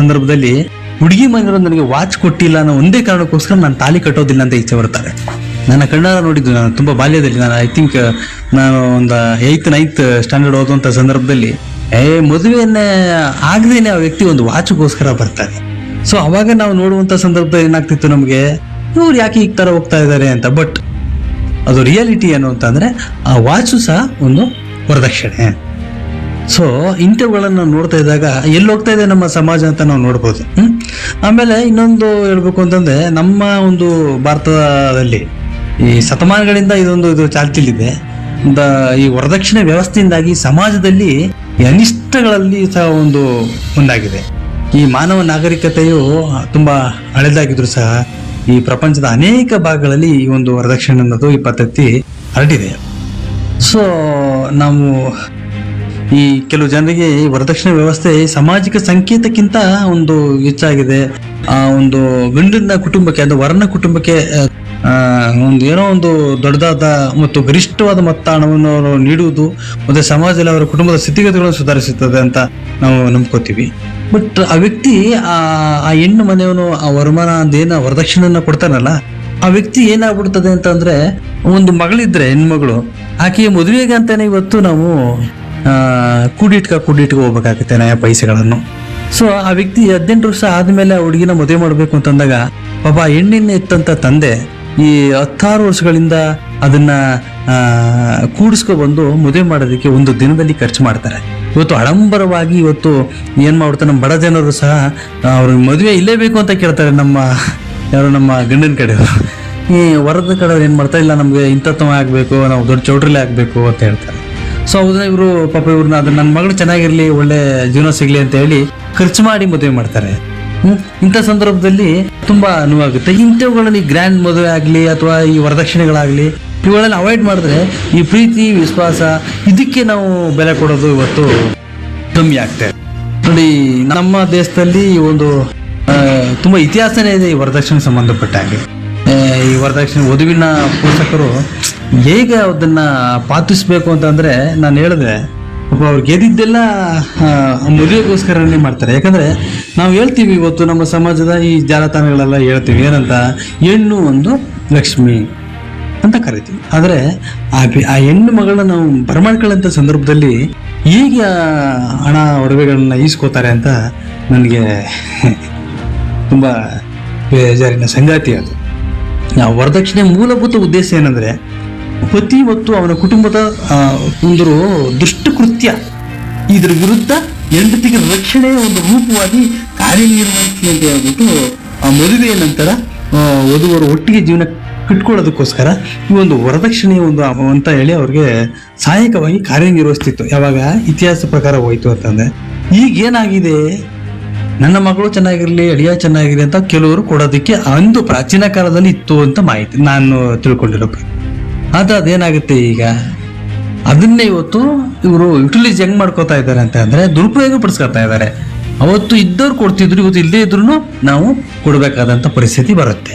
ಸಂದರ್ಭದಲ್ಲಿ ಹುಡುಗಿ ಮನೆಯವರು ನನಗೆ ವಾಚ್ ಕೊಟ್ಟಿಲ್ಲ ಅನ್ನೋ ಒಂದೇ ಕಾರಣಕ್ಕೋಸ್ಕರ ನಾನು ತಾಲಿ ಕಟ್ಟೋದಿಲ್ಲ ಅಂತ ಇಚ್ಛೆ ಬರ್ತಾರೆ ನನ್ನ ಕಣ್ಣಾರ ನೋಡಿದ್ದು ನಾನು ತುಂಬಾ ಬಾಲ್ಯದಲ್ಲಿ ನಾನು ಐ ಥಿಂಕ್ ನಾನು ಒಂದು ಏಯ್ತ್ ನೈನ್ತ್ ಸ್ಟ್ಯಾಂಡರ್ಡ್ ಓದುವಂತ ಸಂದರ್ಭದಲ್ಲಿ ಏ ಮದುವೆಯನ್ನೇ ಆಗದೇನೆ ಆ ವ್ಯಕ್ತಿ ಒಂದು ವಾಚ್ಗೋಸ್ಕರ ಬರ್ತಾರೆ ಸೊ ಅವಾಗ ನಾವು ನೋಡುವಂತ ಸಂದರ್ಭದಲ್ಲಿ ಏನಾಗ್ತಿತ್ತು ನಮಗೆ ಇವ್ರು ಯಾಕೆ ಈ ತರ ಹೋಗ್ತಾ ಇದ್ದಾರೆ ಅಂತ ಬಟ್ ಅದು ರಿಯಾಲಿಟಿ ಏನು ಅಂತಂದ್ರೆ ಆ ವಾಚು ಸಹ ಒಂದು ವರದಕ್ಷಿಣೆ ಸೊ ಇಂಥವುಗಳನ್ನ ನೋಡ್ತಾ ಇದ್ದಾಗ ಎಲ್ಲಿ ಹೋಗ್ತಾ ಇದೆ ನಮ್ಮ ಸಮಾಜ ಅಂತ ನಾವು ನೋಡ್ಬೋದು ಹ್ಮ್? ಆಮೇಲೆ ಇನ್ನೊಂದು ಹೇಳ್ಬೇಕು ಅಂತಂದ್ರೆ ನಮ್ಮ ಒಂದು ಭಾರತದಲ್ಲಿ ಈ ಶತಮಾನಗಳಿಂದ ಇದೊಂದು ಇದು ಚಾಲ್ತಿಲಿದೆ ದ- ಈ ವರದಕ್ಷಿಣೆ ವ್ಯವಸ್ಥೆಯಿಂದಾಗಿ ಸಮಾಜದಲ್ಲಿ ಈ ಅನಿಷ್ಟಗಳಲ್ಲಿ ಸಹ ಒಂದು ಒಂದಾಗಿದೆ ಈ ಮಾನವ ನಾಗರಿಕತೆಯು ತುಂಬಾ ಹಳೆದಾಗಿದ್ರು ಸಹ ಈ ಪ್ರಪಂಚದ ಅನೇಕ ಭಾಗಗಳಲ್ಲಿ ಈ ಒಂದು ವರದಕ್ಷಿಣೆ ಅನ್ನೋದು ಈ ಪದ್ಧತಿ ಹರಡಿದೆ ಸೊ ನಾವು ಈ ಕೆಲವು ಜನರಿಗೆ ಈ ವರದಕ್ಷಿಣೆ ವ್ಯವಸ್ಥೆ ಸಾಮಾಜಿಕ ಸಂಕೇತಕ್ಕಿಂತ ಒಂದು ಹೆಚ್ಚಾಗಿದೆ ಆ ಒಂದು ಗಂಡಿನ ಕುಟುಂಬಕ್ಕೆ ಅದು ವರನ ಕುಟುಂಬಕ್ಕೆ ಆ, ಒಂದು ಏನೋ ಒಂದು ದೊಡ್ಡದಾದ ಮತ್ತು ಗರಿಷ್ಠವಾದ ಮೊತ್ತ ಹಣವನ್ನು ಅವರು ನೀಡುವುದು ಮತ್ತೆ ಸಮಾಜದಲ್ಲಿ ಅವರ ಕುಟುಂಬದ ಸ್ಥಿತಿಗತಿಗಳನ್ನು ಸುಧಾರಿಸುತ್ತದೆ ಅಂತ ನಾವು ನಂಬ್ಕೋತೀವಿ ಬಟ್ ಆ ವ್ಯಕ್ತಿ ಆ ಆ ಹೆಣ್ಣು ಮನೆಯವನು ಆ ವರಮಾನ ಅದೇನ ವರದಕ್ಷಿಣೆಯನ್ನ ಕೊಡ್ತಾನಲ್ಲ ಆ ವ್ಯಕ್ತಿ ಏನಾಗ್ಬಿಡ್ತದೆ ಅಂತಂದ್ರೆ ಒಂದು ಮಗಳಿದ್ರೆ ಹೆಣ್ಮಗಳು ಆಕೆಯ ಮದುವೆಗೆ ಅಂತಾನೆ ಇವತ್ತು ನಾವು ಆ, ಕೂಡಿಟ್ಕ ಕೂಡಿಟ್ಕ ಹೋಗ್ಬೇಕಾಗುತ್ತೆ ನಯ ಪೈಸೆಗಳನ್ನು ಸೊ ಆ ವ್ಯಕ್ತಿ ಹದಿನೆಂಟು ವರ್ಷ ಆದ್ಮೇಲೆ ಆ ಹುಡುಗಿನ ಮದುವೆ ಮಾಡಬೇಕು ಅಂತಂದಾಗ ಪಾಪ ಆ ಹೆಣ್ಣಿನ ಎತ್ತಂತ ತಂದೆ ಈ ಹತ್ತಾರು ವರ್ಷಗಳಿಂದ ಅದನ್ನ ಆ, ಕೂಡಿಸ್ಕೊ ಬಂದು ಮದುವೆ ಮಾಡೋದಕ್ಕೆ ಒಂದು ದಿನದಲ್ಲಿ ಖರ್ಚು ಮಾಡ್ತಾರೆ ಇವತ್ತು ಆಡಂಬರವಾಗಿ ಇವತ್ತು ಏನ್ ಮಾಡ್ತಾರೆ ನಮ್ಮ ಬಡ ಜನರು ಸಹ ಅವ್ರಿಗೆ ಮದುವೆ ಇಲ್ಲೇ ಬೇಕು ಅಂತ ಕೇಳ್ತಾರೆ ನಮ್ಮ ಯಾರು ನಮ್ಮ ಗಂಡನ ಕಡೆಯವರು ಈ ವರದ ಕಡೆಯವ್ರು ಏನ್ ಮಾಡ್ತಾರೆ ಇಲ್ಲ ನಮ್ಗೆ ಇಂಥತ್ತವ ಆಗ್ಬೇಕು ನಾವು ದೊಡ್ಡ ಚೌಟ್ರಿಲೆ ಆಗ್ಬೇಕು ಅಂತ ಹೇಳ್ತಾರೆ ಸೊ ಹೌದಾ ಇವರು ಪಾಪ ಇವ್ರನ್ನ ಅದು ನನ್ನ ಮಗಳು ಚೆನ್ನಾಗಿರ್ಲಿ ಒಳ್ಳೆ ಜೀವನ ಸಿಗ್ಲಿ ಅಂತ ಹೇಳಿ ಖರ್ಚು ಮಾಡಿ ಮದುವೆ ಮಾಡ್ತಾರೆ ಹ್ಮ್ ಇಂಥ ಸಂದರ್ಭದಲ್ಲಿ ತುಂಬಾ ನೋವಾಗುತ್ತೆ ಇಂಥವುಗಳಲ್ಲಿ ಗ್ರ್ಯಾಂಡ್ ಮದುವೆ ಆಗಲಿ ಅಥವಾ ಈ ವರದಕ್ಷಿಣೆಗಳಾಗಲಿ ಇವುಗಳನ್ನ ಅವಾಯ್ಡ್ ಮಾಡಿದ್ರೆ ಈ ಪ್ರೀತಿ ವಿಶ್ವಾಸ ಇದಕ್ಕೆ ನಾವು ಬೆಲೆ ಕೊಡೋದು ಇವತ್ತು ಕಮ್ಮಿ ಆಗ್ತಾ ಇದೆ ನೋಡಿ ನಮ್ಮ ದೇಶದಲ್ಲಿ ಈ ಒಂದು ಆ, ತುಂಬಾ ಇತಿಹಾಸನೇ ಇದೆ ಈ ವರದಕ್ಷಿಣೆ ಸಂಬಂಧಪಟ್ಟ ಹಾಗೆ ಆ, ಈ ವರದಕ್ಷಿಣೆ ವಧುವಿನ ಪೋಷಕರು ಹೇಗೆ ಅದನ್ನ ಪಾಲಿಸಬೇಕು ಅಂತಂದ್ರೆ ನಾನು ಹೇಳಿದೆ ಪಾಪ ಅವ್ರು ಗೆದ್ದಿದ್ದೆಲ್ಲ ಆ, ಮದುವೆಗೋಸ್ಕರನೇ ಮಾಡ್ತಾರೆ ಯಾಕಂದ್ರೆ ನಾವು ಹೇಳ್ತೀವಿ ಇವತ್ತು ನಮ್ಮ ಸಮಾಜದ ಈ ಜಾಲತಾಣಗಳೆಲ್ಲ ಹೇಳ್ತೀವಿ ಏನಂತ ಹೆಣ್ಣು ಒಂದು ಲಕ್ಷ್ಮಿ ಅಂತ ಕರಿತೀವಿ ಆದರೆ ಆ ಬಿ- ಆ ಹೆಣ್ಣು ಮಗಳನ್ನ ನಾವು ಬರಮಾಡ್ಕೊಳ್ಳೋಂಥ ಸಂದರ್ಭದಲ್ಲಿ ಹೇಗೆ ಆ ಹಣ ಒಡವೆಗಳನ್ನ ಈಸ್ಕೋತಾರೆ ಅಂತ ನನಗೆ ತುಂಬ ಬೇಜಾರಿನ ಸಂಗಾತಿ ಅದು ಆ ವರದಕ್ಷಿಣೆ ಮೂಲಭೂತ ಉದ್ದೇಶ ಏನಂದ್ರೆ ಪತಿ ಮತ್ತು ಅವನ ಕುಟುಂಬದ ಆ, ಒಂದು ದುಷ್ಟಕೃತ್ಯ ಇದ್ರ ವಿರುದ್ಧ ಹೆಂಡತಿಗೆ ರಕ್ಷಣೆಯ ಒಂದು ರೂಪವಾಗಿ ಕಾರ್ಯನಿರ್ವಹಿಸಿ ಅಂತ ಹೇಳ್ಬಿಟ್ಟು ಆ ಮದುವೆಯ ನಂತರ ಆ, ವಧುವರು ಒಟ್ಟಿಗೆ ಜೀವನ ಕಟ್ಕೊಳ್ಳೋದಕ್ಕೋಸ್ಕರ ಈ ಒಂದು ವರದಕ್ಷಿಣೆಯ ಒಂದು ಅವ- ಅಂತ ಹೇಳಿ ಅವ್ರಿಗೆ ಸಹಾಯಕವಾಗಿ ಕಾರ್ಯನಿರ್ವಹಿಸ್ತಿತ್ತು ಯಾವಾಗ ಇತಿಹಾಸ ಪ್ರಕಾರ ಹೋಯ್ತು ಅಂತಂದ್ರೆ ಈಗ ಏನಾಗಿದೆ ನನ್ನ ಮಗಳು ಚೆನ್ನಾಗಿರ್ಲಿ ಅಳಿಯ ಚೆನ್ನಾಗಿರ್ಲಿ ಅಂತ ಕೆಲವರು ಕೊಡೋದಕ್ಕೆ ಅಂದು ಪ್ರಾಚೀನ ಕಾಲದಲ್ಲಿ ಇತ್ತು ಅಂತ ಮಾಹಿತಿ ನಾನು ತಿಳ್ಕೊಂಡಿರೋ ಪ್ರಕಾರ. ಆದ್ರೆ ಅದೇನಾಗುತ್ತೆ ಈಗ ಅದನ್ನೇ ಇವತ್ತು ಇವರು ಯುಟಿಲೈಸ್ ಹೆಂಗ್ ಮಾಡ್ಕೋತಾ ಇದ್ದಾರೆ ಅಂತ ಅಂದ್ರೆ ದುರುಪಯೋಗ ಪಡಿಸ್ಕೊತಾ ಇದ್ದಾರೆ ಅವತ್ತು ಇದ್ದವ್ರು ಕೊಡ್ತಿದ್ರು ಇವತ್ತು ಇಲ್ಲದೇ ಇದ್ರು ನಾವು ಕೊಡಬೇಕಾದಂತ ಪರಿಸ್ಥಿತಿ ಬರುತ್ತೆ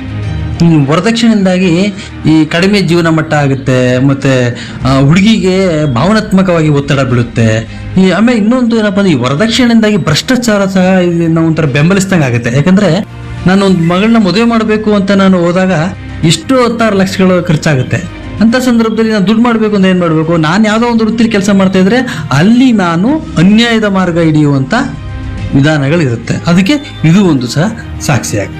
ಈ ವರದಕ್ಷಿಣೆಯಿಂದಾಗಿ ಈ ಕಡಿಮೆ ಜೀವನ ಮಟ್ಟ ಆಗುತ್ತೆ ಮತ್ತೆ ಆ, ಹುಡುಗಿಗೆ ಭಾವನಾತ್ಮಕವಾಗಿ ಒತ್ತಡ ಬೀಳುತ್ತೆ ಈ ಆಮೇಲೆ ಇನ್ನೊಂದು ಏನಪ್ಪಾ ಅಂದ್ರೆ ಈ ವರದಕ್ಷಿಣೆಯಿಂದಾಗಿ ಭ್ರಷ್ಟಾಚಾರ ಸಹ ಇದನ್ನ ಒಂಥರ ಬೆಂಬಲಿಸ್ದಂಗೆ ಆಗುತ್ತೆ ಯಾಕಂದ್ರೆ ನಾನು ಒಂದು ಮಗಳನ್ನ ಮದುವೆ ಮಾಡಬೇಕು ಅಂತ ನಾನು ಹೋದಾಗ ಎಷ್ಟು ಹತ್ತಾರು ಲಕ್ಷಗಳು ಖರ್ಚಾಗುತ್ತೆ ಅಂತ ಸಂದರ್ಭದಲ್ಲಿ ನಾನು ದುಡ್ಡು ಮಾಡಬೇಕು ಅಂತ ಏನ್ ಮಾಡಬೇಕು ನಾನು ಯಾವುದೋ ಒಂದು ವೃತ್ತಿಲಿ ಕೆಲಸ ಮಾಡ್ತಾ ಇದ್ರೆ ಅಲ್ಲಿ ನಾನು ಅನ್ಯಾಯದ ಮಾರ್ಗ ಹಿಡಿಯುವಂತ ವಿಧಾನಗಳಿರುತ್ತೆ ಅದಕ್ಕೆ ಇದು ಒಂದು ಸಹ ಸಾಕ್ಷಿಯಾಗಿದೆ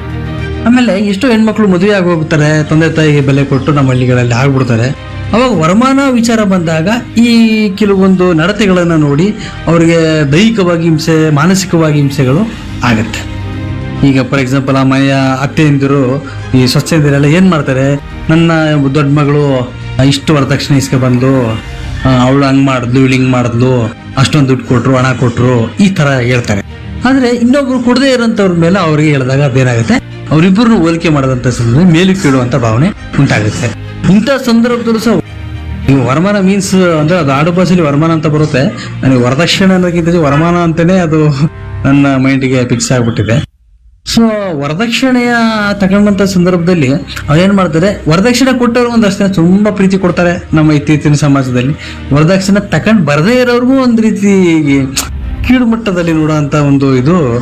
ಆಮೇಲೆ ಎಷ್ಟೋ ಹೆಣ್ಮಕ್ಳು ಮದುವೆ ಆಗಿ ಹೋಗ್ತಾರೆ ತಂದೆ ತಾಯಿಗೆ ಬೆಲೆ ಕೊಟ್ಟು ನಮ್ಮ ಹಳ್ಳಿಗಳಲ್ಲಿ ಆಗ್ಬಿಡ್ತಾರೆ ಅವಾಗ ವರಮಾನ ವಿಚಾರ ಬಂದಾಗ ಈ ಕೆಲವೊಂದು ನಡತೆಗಳನ್ನು ನೋಡಿ ಅವರಿಗೆ ದೈಹಿಕವಾಗಿ ಹಿಂಸೆ ಮಾನಸಿಕವಾಗಿ ಹಿಂಸೆಗಳು ಆಗುತ್ತೆ ಈಗ ಫಾರ್ ಎಕ್ಸಾಂಪಲ್ ಆ ಮನೆಯ ಅತ್ತೆಯಂದಿರು ಈ ಸ್ವಚ್ಛಂದಿರೆಲ್ಲ ಏನ್ ಮಾಡ್ತಾರೆ ನನ್ನ ದೊಡ್ಡ ಮಗಳು ಇಷ್ಟು ವರದಕ್ಷಿಣೆ ಇಸ್ಕೊ ಬಂದು ಅವಳು ಹಂಗ್ ಮಾಡಿದ್ಲು ಇವಳು ಹಿಂಗ್ ಮಾಡಿದ್ಲು ಅಷ್ಟೊಂದು ದುಡ್ಡು ಕೊಟ್ರು ಹಣ ಕೊಟ್ರು ಈ ತರ ಹೇಳ್ತಾರೆ ಆದ್ರೆ ಇನ್ನೊಬ್ರು ಕೊಡದೇ ಇರೋಂಥವ್ರ ಮೇಲೆ ಅವ್ರಿಗೆ ಹೇಳಿದಾಗ ಅದೇನಾಗುತ್ತೆ ಅವರಿಬ್ಬರನ್ನು ಹೋಲಿಕೆ ಮಾಡದಂತ ಸಂದರ್ಭದಲ್ಲಿ ಮೇಲು ಕೀಳುವಂತ ಭಾವನೆ ಉಂಟಾಗುತ್ತೆ ಇಂಥ ಸಂದರ್ಭದಲ್ಲೂ ಸಹ ಈ ವರಮಾನ ಮೀನ್ಸ್ ಅಂದ್ರೆ ಅದು ಆಡು ಭಾಷೆಯಲ್ಲಿ ವರಮಾನ ಅಂತ ಬರುತ್ತೆ ನನಗೆ ವರದಕ್ಷಿಣೆ ಅನ್ನೋದಕ್ಕಿಂತ ವರಮಾನ ಅಂತಾನೆ ಅದು ನನ್ನ ಮೈಂಡ್ಗೆ ಫಿಕ್ಸ್ ಆಗ್ಬಿಟ್ಟಿದೆ ಸೊ ವರದಕ್ಷಿಣೆಯ ತಗೊಂಡಂತ ಸಂದರ್ಭದಲ್ಲಿ ಅವ್ರೇನ್ ಮಾಡ್ತಾರೆ ವರದಕ್ಷಿಣೆ ಕೊಟ್ಟವ್ರು ಒಂದಷ್ಟೇ ತುಂಬಾ ಪ್ರೀತಿ ಕೊಡ್ತಾರೆ ನಮ್ಮ ಇತ್ತೀಚಿನ ಸಮಾಜದಲ್ಲಿ ವರದಕ್ಷಿಣೆ ತಕೊಂಡ್ ಬರದೇ ಇರೋರ್ಗೂ ಒಂದ್ ರೀತಿ ಕೀಳು ಮಟ್ಟದಲ್ಲಿ ನೋಡುವಂತ ಒಂದು ಇದು